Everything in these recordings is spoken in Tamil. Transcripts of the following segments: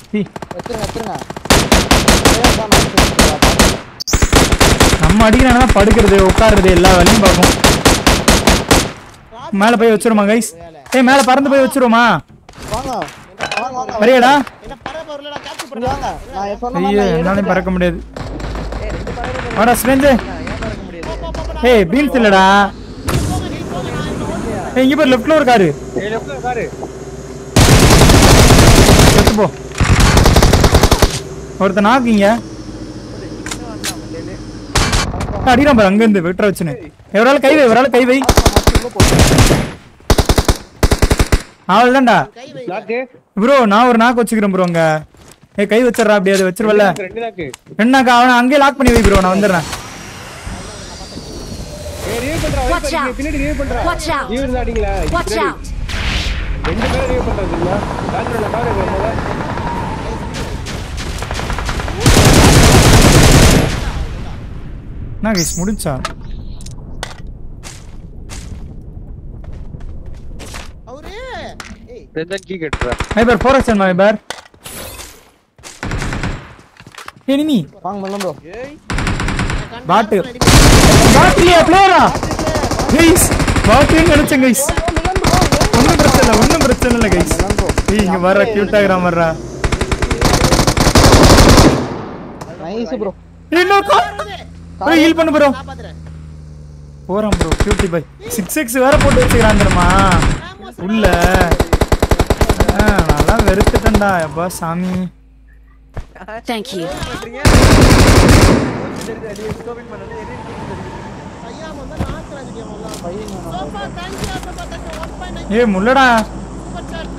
சீ, வச்சிருங்க வச்சிருங்க ஒரே தான் நான் வச்சிருக்கேன். பாத்து. நம்ம அடிக்கிறானா படுக்கிறது உட்காருறது எல்லா வேலையும் பார்க்கும் மேல போய் வச்சிருமா கைஸ் ஏய் மேல பறந்து போய் வச்சிருமா வாங்க வாங்க வாங்க வரையடா என்ன பறவை பொருளடா கேப்சர் இங்க பண்ணு வாங்க நான் சொன்ன மாதிரி ஐயோ நான் என்னாலையும் எடுத்துட்டேன். பறக்க முடியாது ஏய் ரெண்டு பறவை பறவை. வாடா ஸ்ட்ரேஞ்சு ஏன் பறக்க முடியாது ஏய் பீன்ஸ் இல்லடா ஏய் இங்க பேர் லெஃப்ட்ல ஒரு காரு ஏய் லெஃப்ட்ல காரு செத்து போ ஒருத்தன் நாக்குங்க அடிக்கிறான் பாரு அங்க இருந்து வெட்டுற வச்சுன்னு எவரால கை வை எவரால கை வை அவள் தான்டா நாக்கு ப்ரோ நான் ஒரு நாக்கு வச்சுக்கிறேன் ப்ரோ அங்க ஏய் கை வச்சிடுறா அப்படி அது வச்சிருவல்ல ரெண்டு நாக்கு ரெண்டு நாக்கு அவனை அங்கேயே லாக் பண்ணி வை ப்ரோ நான் வந்துடுறேன் ஏய் ரிவ்யூ பண்றா Watch வெயிட் out. பின்னாடி ரிவ்யூ பண்றா Watch out. ரிவ்யூ இருந்தா அடிங்களா Watch out! ரெண்டு பேரும் ரிவ்யூ பண்றது இல்ல டாக்டர்ல கார் இருக்கு என்ன கைஸ் முடிச்சா அவரு ஏய் ரெண்டு கீ கட்டுறா ஐபர் ஃபோர் எக்ஸ் ஐபர் எனிமி வாங்க மெல்லம் ப்ரோ பாட்டு பாட்டியா பிளேயரா கைஸ் பாட்டுன்னு நினைச்சேன் கைஸ் ஒன்றும் பிரச்சனை இல்லை ஒன்றும் பிரச்சனை இல்லை கைஸ் ஏய் இங்க வர்ற கியூட்டாகிராம் வர்றா நைஸ் ப்ரோ இன்னொரு ப்ரோ ஹீல் பண்ணு ப்ரோ காப்பாத்துறேன் போறான் ப்ரோ கியூட்டி பை சிக்ஸ் எக்ஸ் வேற போட்டு வச்சுக்கிறான் தெரியுமா உள்ள ஆ, நல்லா வெறுத்துட்டேன்டா எப்பா சாமி Thank you. ஸ்கோபிங் பண்ணது எரியும் ஐயா வந்து நாக்குல அடிக்கலாம் சோஃபா தேங்க் யூ சோஃபா தேங்க் யூ 1.9 ஏய் முள்ளடா super chat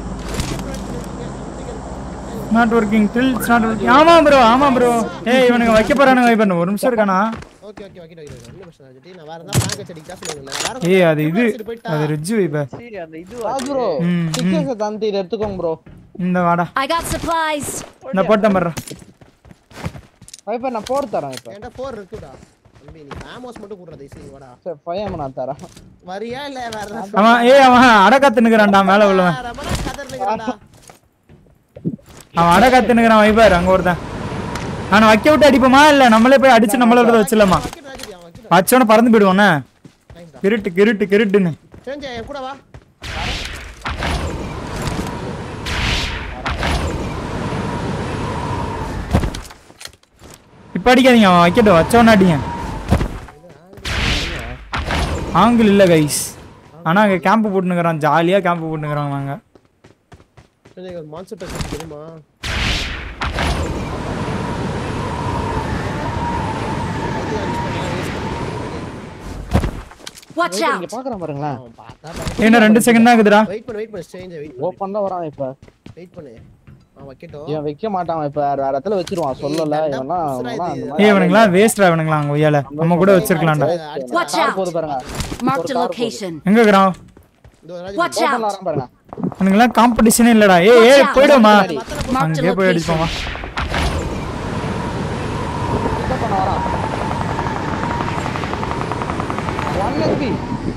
not working till it's not working ஆமா ப்ரோ ஆமா ப்ரோ ஏய் இவனுங்க வைக்க போறானுங்க வைப்பண்ணு ஒரு நிமிஷம் இருக்கானா ஓகே ஓகே ஓகே ஓகே ஒன்றும் பிரச்சனை இல்லை நான் வேற ஏதாவது பிளாங்க செடிக்கு தான் சொல்லுங்க வேற ஏய் அது இது சரி, போயிட்டா. அது ரிட்ஜ் வைப்ப சரி அந்த இது ராஜ் ப்ரோ ம், சிக்ஸஸ் தந்தி இதை எடுத்துக்கோங்க ப்ரோ இந்த வாடா I got supplies. இந்த போட்டேன் பர்றா வைப்பர் நான் போர் தரேன் இப்போ என்கிட்ட ஃபோர் இருக்குடா தம்பி நீ ஆமோஸ் மட்டும் கூடுறது ஈஸி வாடா சரி ஃபைவ் எம் நான் தரேன் வரியா இல்ல வேற ஏதாவது அவன் ஏய் அவன் அடக்காத்துனுக்குறான்டா மேல உள்ளவன் ரமணா கதர்னுங்கடா அவன் அடக்காத்துனுக்குறான் வைப்பார் அங்க ஒருத்தன் அவனை வைக்க விட்டு அடிப்போமா இல்ல நம்மளே போய் அடிச்சு நம்மள விட வச்சிடலாமா வைக்கிட்டு ராஜி அவன் வைக்கிட்டு வச்சவன பறந்து போயிடுவானே கிருட்டு கிருட்டு கிருட்டுன்னு செஞ்ச என் கூட வா இப்ப அடிக்காதீங்க அவன் வைக்கட்டும் வச்சவன அடிங்க ஆங்கிள் இல்ல கைஸ் ஆனா அங்க கேம்ப் போட்டுனுக்குறான் ஜாலியா கேம்ப் போட்டுனுக்குறான் வாங்க செஞ்ச ஒரு மான்ஸ்டர் டச் தெரியுமா Watch இங்க out! பாக்குறேன் பாருங்களேன் அவன் பார்த்தா என்ன ரெண்டு செகண்ட் தான் இருக்குதுடா வெயிட் பண்ணு வெயிட் பண்ணு சேஞ்ச் வெயிட் பண்ணு ஓப்பன் தான் வரான் இப்ப வெயிட் பண்ணு அவன் வைக்கட்டும் இவன் வைக்க மாட்டான் இப்ப வேற வேற இடத்துல வச்சிருவான் சொல்லல இவன்லாம் இவன்லாம் அந்த ஏய் இவனுங்களாம் வேஸ்டா இவனுங்களாம் அங்க ஒய்யால நம்ம கூட வச்சிருக்கலாம்டா Watch கார் out! போது பாருங்க Marked a location. எங்க இருக்கிறான் இந்த ஒரு ராஜி Watch ஓப்பன்ல out! வரான் பாருங்க இவனுங்களாம் காம்படிஷனே இல்லடா ஏய் ஏய் போயிடுமா Marked a அங்கேயே போய் அடிப்போம் location. வா பிக்கப் பண்ண வரான் ஒன் எஸ்பி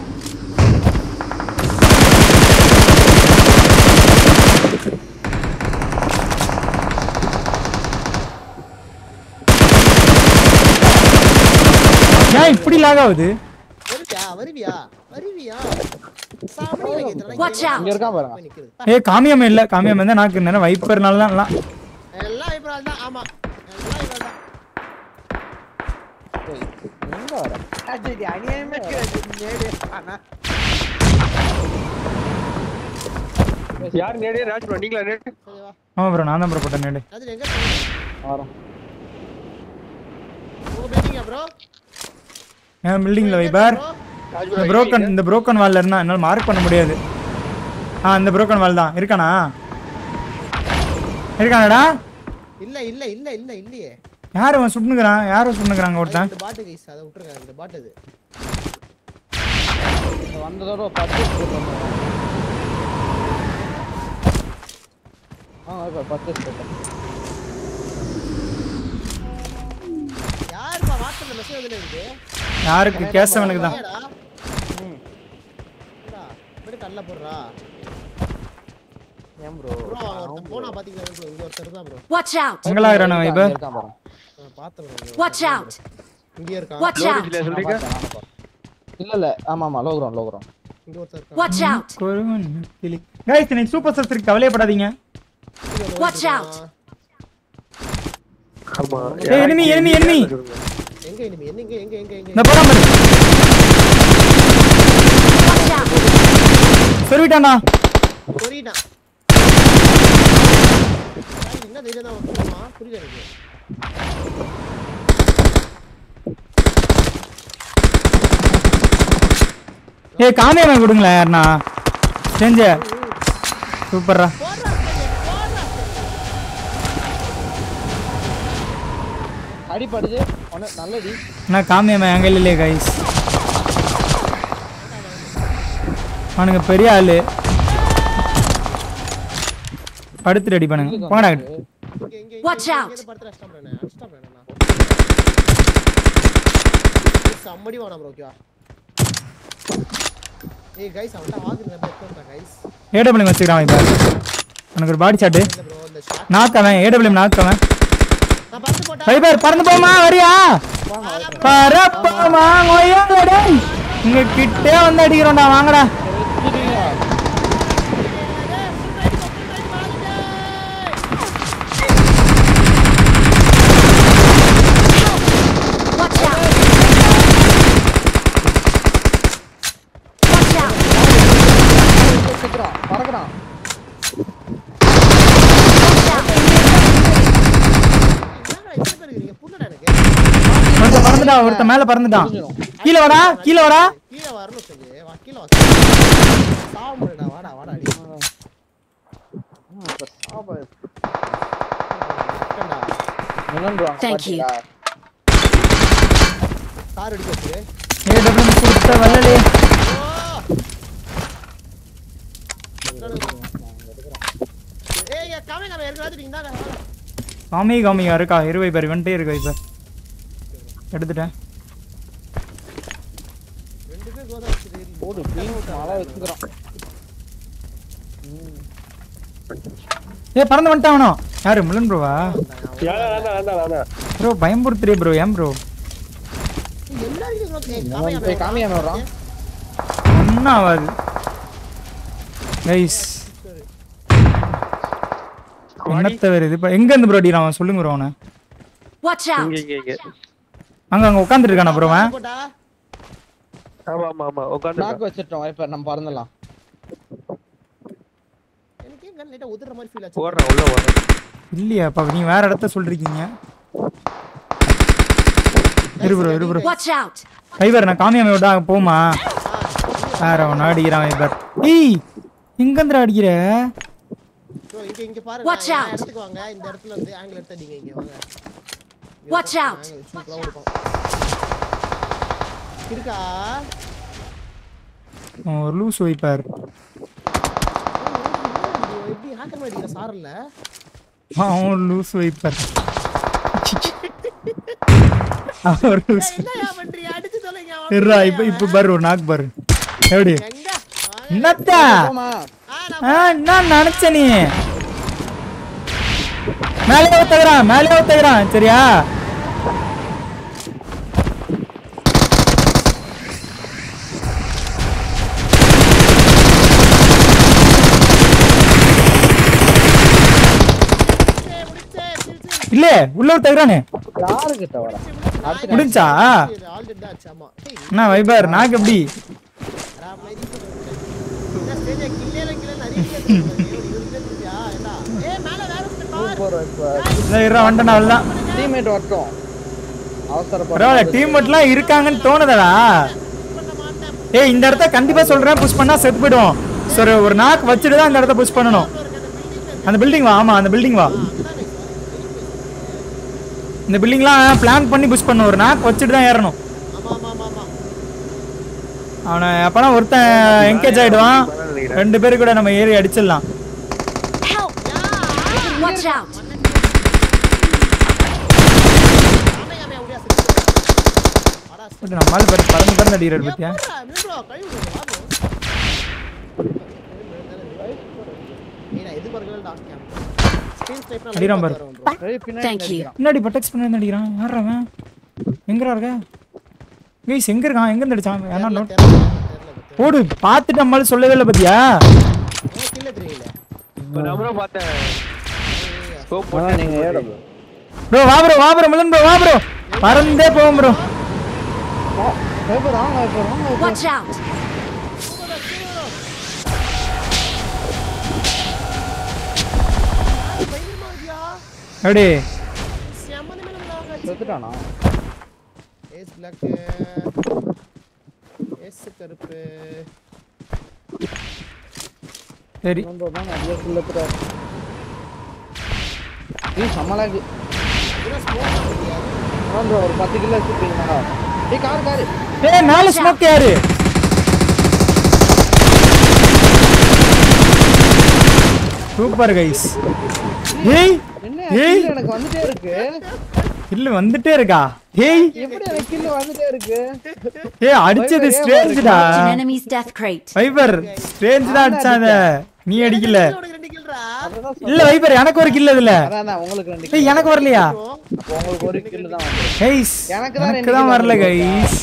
ஏன் இப்படி லாக் ஆகுது வருவியா வருவியா வருவியா சாமி வைக்கிறேன் Watch out! இங்க இருக்கான் பாருங்க நிக்குது ஏய் காமியம் இல்ல காமியம் இருந்தா நாக்கு நேரம் வைப்பர்னால தான் எல்லாம் எல்லாம் இப்ரால் தான் ஆமா எல்லாம் இப்ரால் தான் எங்க வர சரி அநியாயமா இருக்கு நேடு ஆனா யார் நேடே ராஜ் ப்ரோ நீங்களா நேடு சரி வா ஆமா ப்ரோ நான் தான் ப்ரோ போட்டேன் நேடு ராஜி எங்க இருக்கீங்க? வரோம் உங்க பில்டிங்கா ப்ரோ என் பில்டிங்ல வைப்பார் இந்த புரோக்கன் இந்த புரோக்கன் வால்ல இருந்தா என்னால மார்க் பண்ண முடியாது ஆ இந்த புரோக்கன் வால் தான் இருக்கானா இருக்கானடா இல்ல இல்ல இல்ல இல்ல இல்லையே யார் அவன் சுட்டுனுக்குறான் யாரும் சுட்டுனுக்குறாங்க ஒருத்தன் இந்த பாட்டு கைஸ் அதை விட்டுருங்க இந்த பாட்டு இது வந்ததோட பத்து போட்டு ஆ இப்ப பத்து போட்டேன் யாருப்பா வாட்ஸ்அப்ல மெசேஜ் வந்துல இருக்கு யாருக்கு கேசவனுக்கு தான் ஏடா? என்னடா, இப்படி கல்ல போடுறா ஏன் ப்ரோ ப்ரோ ஒருத்தன் போனா பாத்தீங்களா ப்ரோ இங்க ஒருத்தர் தான் ப்ரோ Watch out! எங்களா இருக்கிறானோ இப்ப இருக்கான் பாரு பார்த்தேன் bro, இங்க Watch ஒருத்தன் out! இங்கே இருக்கான் Watch out! இல்லையா சொல்றீங்க இல்ல இல்ல ஆமா ஆமா லோக்ரோன் லோக்ரோன் இங்க ஒருத்தர் இருக்கான் Watch out! கொருவன் கிளி கைஸ் இன்னைக்கு சூப்பர் சஸ் இருக்கு கவலையப்படாதீங்க Watch out! ஆமா ஏய் enemy enemy enemy எங்க enemy? என்ன எங்க எங்க எங்க எங்க இந்த போறான் பாரு Watch out! சொல்லிட்டானா புரியுதா என்ன தைரியம் தான் வருமா புரியல எனக்கு ஏய் காமியாம கொடுங்களேன் யாருண்ணா செஞ்ச சூப்பர்ரா அடிப்படுது ஒன்னு நல்லடி என்ன காமியாம எங்க இல்லையே கைஸ் அவனுங்க பெரிய ஆளு படுத்து ரெடி பண்ணுங்க போங்கடா இங்க இங்க இங்க Watch இங்க out. இங்க படுத்து அடிச்சிட்டான் bro என்ன அடிச்சிட்டான் bro என்ன சம்மடி வாடா ப்ரோ ஓகேவா ஏய் கைஸ் அவன்ட்ட ஆகுது நம்ம எடுத்துட்டா கைஸ் ஏடபிள்யூ வச்சுக்கிறான் இப்ப அவனுக்கு ஒரு பாடி சாட்டு இல்ல ப்ரோ இந்த ஷாட் நாக்கவன் ஏடபிள்யூ நாக்கவன் நான் படுத்து போட்டா ஃபைபர் பறந்து போமா வரியா பரப்போமா ஒய்யாடா டேய் இங்க கிட்டே வந்து அடிக்கிறோம்டா வாங்கடா Watch out! Watch out! செத்துறான் பறக்குறான் என்னடா இத்தனை பேர் இருக்கீங்க புரியலடா எனக்கு ஒருத்த பறந்துட்டான் ஒருத்த மேல பறந்துட்டான் கீழே வாடா கீழே வாடா கீழே வரணும் சொல்லி வா கீழே வா சாவ முடியடா வாடா வாடா அடி இருக்கேன்டா. நிலன்றாங்க Thank you. கார் அடிக்க வச்சு ஏடபிள்யூ கொடுத்த வல்லலே ஏய் இங்க காமே காமே இருக்கிறாது நீங்க தான் காமி காமியா இருக்கா இருவை பேர் இவன்ட்டே இருக்கா இப்ப எடுத்துட்டேன் ரெண்டு பேர் கோதா வச்சு போடு பீன்ஸ் மழை வச்சுக்கிறான் ஏ பறந்து வந்துட்டான் அவனோ யாரு முள்ளன் ப்ரோவா யாரா வேண்டாம் வேண்டாம் வேண்டாம் ப்ரோ பயம்புறுத்துறே ப்ரோ ஏன் ப்ரோ எல்லாரும் போய் காமியாம வர்றான் ஒன்றும் ஆகாது கைஸ் என்னத்த வேறு இது இப்போ எங்க இருந்து ப்ரோ அடிக்கிறான் அவன் சொல்லுங்க ப்ரோ அவனை Watch out! இங்க இங்க இங்க அங்க அங்க உட்காந்துட்டு இருக்கானா ப்ரோ அவன் போட்டா ஆமா ஆமா ஆமா உட்காந்து நாக்கு வச்சிட்டோம் இப்ப நம்ம பறந்துடலாம் எனக்கு ஏன் லைட்டா உதிர மாதிரி ஃபீல் ஆச்சு ஓடுறேன் உள்ள ஓடுறேன் இல்லையா அப்பா நீ வேற இடத்த சொல்றீங்க இரு ப்ரோ இரு ப்ரோ Watch out! ஃபைபர் நான் காமியாம விட்டா போமா வேற அவன் அடிக்கிறான் ஃபைபர் ஏய் எங்க இருந்து அடிக்கிற ப்ரோ இங்க இங்க பாருங்க Watch நான் out. இடத்துக்கு வாங்க இந்த இடத்துல இருந்து ஆங்கிள் எடுத்து அடிங்க இங்க வாங்க இங்க Watch ஒரு out. angle சூப்பரா இருக்கும் இருக்கா அவன் ஒரு லூஸ் வைப்பார் இது எப்படி ஹேக்கர் மாதிரி அடிக்கிற சார் இல்ல அவன் ஒரு லூஸ் வைப்பார் அவன் ஒரு லூஸ் என்னயா பண்றீங்க அடிச்சு தொலைங்க அவன் இருடா இப்ப இப்ப பாரு ஒரு நாக்கு பாரு எப்படி எங்க வாங்க. என்னத்தா போமா ஆ நான் ஆ, என்ன நினைச்ச நீ மேலே ஒத்துக்கிறான் மேலே ஒத்துக்கிறான் சரியா முடிச்சே, முடிச்சே, சரி, சரி. இல்ல உள்ள ஒத்துக்கிறானே யாரு கிட்ட வர முடிஞ்சா இது already தான் ஆச்சு, ஆமா. ஏய், என்ன வைபர் நாக்கு எப்படி வரா மாதிரி என்ன stage ஆ, கில்லேல கில்லே நிறைய பேர் இருக்காங்க. இவரு இருபது பேர் இருக்கியா? ஏண்டா? ஏய், மேல வேற ஒருத்தன் பார். போறோம் இப்ப இதோ இருடா வந்துட்டேன் அவ்வளவுதான் டீம்மேட் வரட்டும் அவசரப்பட பரவாயில்ல டீம் மட்டும்லாம் இருக்காங்கன்னு தோணுதடா பண்ண மாட்டேன். ஏய் இந்த இடத்த கண்டிப்பா சொல்றேன் புஷ் பண்ணா செத்து போயிடுவோம் சரி ஒரு நாக்கு வச்சுட்டு தான் இந்த இடத்த புஷ் பண்ணணும் அந்த பில்டிங் வா ஆமா அந்த பில்டிங் வா இந்த பில்டிங்லாம் பிளான் பண்ணி புஷ் பண்ணணும் ஒரு நாக்கு வச்சுட்டு தான் ஏறணும் ஆமா, ஆமா, ஆமா, ஆமா. அவனை அப்பனா ஒருத்தன் என்கேஜ் ஆயிடுவான் ரெண்டு பேரு கூட நம்ம ஏறி அடிச்சிடலாம் Help! Watch out! ஆமை, ஆமை, அப்படியா, சிரிச்சு. வாடா, பட் நம்மளால பாரு பறந்து பறந்து அடிக்கிறாரு பத்தியா போடுறா, நில்லுடா, கழுவி விடுங்க, வா bro. ஏய், நான் எதிர்பார்க்கவே டாக் கேம் ஸ்கிரீன் ஸ்னைப்பர் அடிக்கிறான் பாரு. ஏய், பின்னாடி Thank you. அடிக்கிறான். முன்னாடி பட்டெக்ஸ் பண்ணி அடிக்கிறான் யாரா அவன் எங்கடா இருக்க கைஸ் எங்க இருக்கான் எங்க இருந்து அடிச்சான் ஏன்னா நோட் போடு பார்த்துட்டு நம்மளால சொல்லவே இல்லை பத்தியா கில்ல தெரியல இப்ப நம்பரும் பார்த்தேன் ஸ்கோப் ஆனா நீங்க ஏட bro. ப்ரோ வா ப்ரோ வா ப்ரோ மிலன் ப்ரோ வா ப்ரோ பறந்தே போவோம் ப்ரோ Sniper, வாங்க, sniper, வாங்க, sniper. Watch out! பயங்கரமா இருக்கியா அப்படி செம்மனி மேல விளாங்க செத்துட்டானா? ஏஸ் பிளாக் ஏஸ் கருப்பு சரி இவன் bro தான் நிறைய kill எடுத்துட்டாரு. ஏய், செம்ம lag. இதெல்லாம் ஸ்மோக் பண்ணியா இவன் bro ஒரு பத்து கிலோ வச்சிருக்கீங்களா ஏய் கார் காரு ஏய் மேல ஸ்மோக் யாரு சூப்பர் கைஸ் ஏய் என்ன ஏய் kill எனக்கு வந்துட்டே இருக்கு இல்ல வந்துட்டே இருக்கா ஏய் எப்படி எனக்கு kill வந்துட்டே இருக்கு ஏய் அடிச்சது ஸ்ட்ரேஞ்ச்டா An enemy's death crate. Viper strange தான் அடிச்சாத நீ அடிக்கல உனக்கு ரெண்டு கில்றா அதுதான் சொல்றேன். இல்ல வைபர் எனக்கு ஒரு கில் இதுல அதான் அதான், உங்களுக்கு ரெண்டு ஏய் kill. எனக்கு வரலையா அப்போ உங்களுக்கு ஒரு kill தான் வந்து கைஸ் எனக்கு தான் எனக்கு ரெண்டு தான் kill வரல வந்து கைஸ்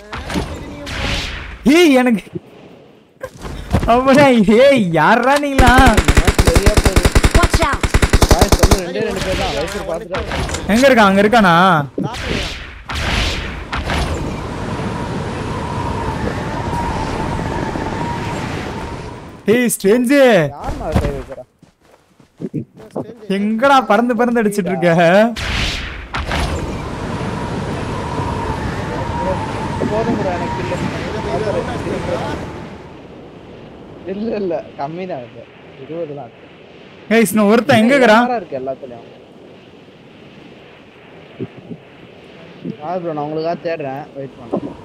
ஏய் எனக்கு அப்படியா ஏய் யாரா நீங்களா சரியா போகுது Watch out! பாய் சொல்லு ரெண்டே ரெண்டு பேர் தான் வயசு பார்த்துட்டு எங்க இருக்கான் அங்க இருக்கானா ஏய் ஸ்ட்ரேஞ்சு யார் மேல கை வைக்கிறா எங்கடா பறந்து பறந்து அடிச்சிட்டு இருக்க போதும் bro எனக்கு இல்ல இல்ல இல்ல கம்மி தான் இருக்கு இருபது தான் இருக்கு கைஸ் நான் ஒருத்தன் எங்க இருக்கிறான் யாரா இருக்கு எல்லாத்துலயும் ஆ ப்ரோ நான் உங்களுக்காக தேடுறேன் வெயிட் பண்ணுறேன்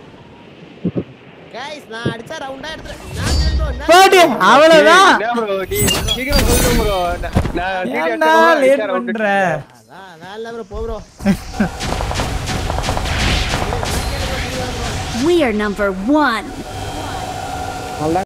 கைஸ் நான் அடிச்சா ரவுண்டா எடுத்துறேன் நான் bro என்ன போடு அவ்வளவுதான் என்ன bro, நீ சீக்கிரம் சொல்லு bro. நான் நான் சீக்கிரம் ஏன்டா எடுத்து லேட் round பண்ற அதான் நான் இல்ல ப்ரோ போ bro We are number one. நல்லா